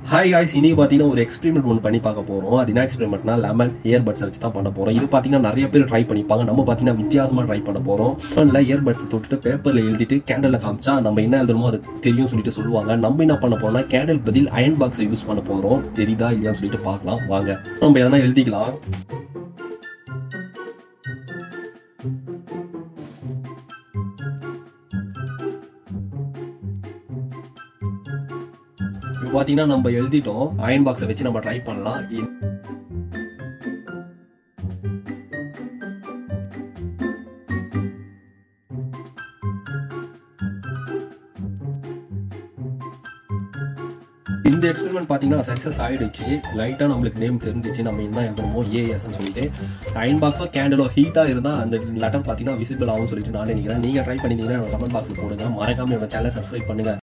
hi guys இன்னைக்கு பார்த்தீங்கன்னா ஒரு எக்ஸ்பெரிமெண்ட் ஒன்று பண்ணி பார்க்க போகிறோம் அது என்ன எக்ஸ்பெரிமெண்ட்னா லெமன் இயர்பட்ஸ் வச்சு தான் பண்ண போகிறோம் இது பார்த்தீங்கன்னா நிறைய பேர் ட்ரை பண்ணிப்பாங்க நம்ம பார்த்தீங்கன்னா வித்தியாசமாக ட்ரை பண்ண போகிறோம் ஃபோனில் இயர்பட்ஸ் தொட்டுட்டு பேப்பரில் எழுதிட்டு கேண்டலில் காமிச்சா நம்ம என்ன எழுதணுமோ அது தெரியும் சொல்லிட்டு சொல்லுவாங்க நம்ம என்ன பண்ண போறோம்னா கேண்டல் பதில் அயன் பாக்ஸை யூஸ் பண்ண போகிறோம் தெரியுதா இல்லையான்னு சொல்லிட்டு பார்க்கலாம் வாங்க நம்ம எதனா எழுதிக்கலாம் இப்போ பார்த்தீங்கன்னா நம்ம எழுதிட்டோம் அயன் பாக்ஸை வச்சு நம்ம ட்ரை பண்ணலாம் இ- இந்த எக்ஸ்பெரிமெண்ட் பார்த்தீங்கன்னா சக்ஸஸ் ஆயிடுச்சு லைட்டாக நம்மளுக்கு நேம் தெரிஞ்சிச்சு நம்ம என்ன எழுதணுமோ ஏஎஸ்ன்னு சொல்லிட்டு அயன் பாக்ஸோ கேண்டலோ ஹீட்டாக இருந்தால் அந்த லெட்டர் பார்த்தீங்கன்னா விசிபிள் ஆகும் சொல்லிட்டு நான் நினைக்கிறேன் நீங்கள் ட்ரை பண்ணிட்டீங்கன்னா கமெண்ட் பாக்ஸில் போடுங்க மறக்காம என்னோட சேனலை சப்ஸ்கிரைப் பண்ணுங்க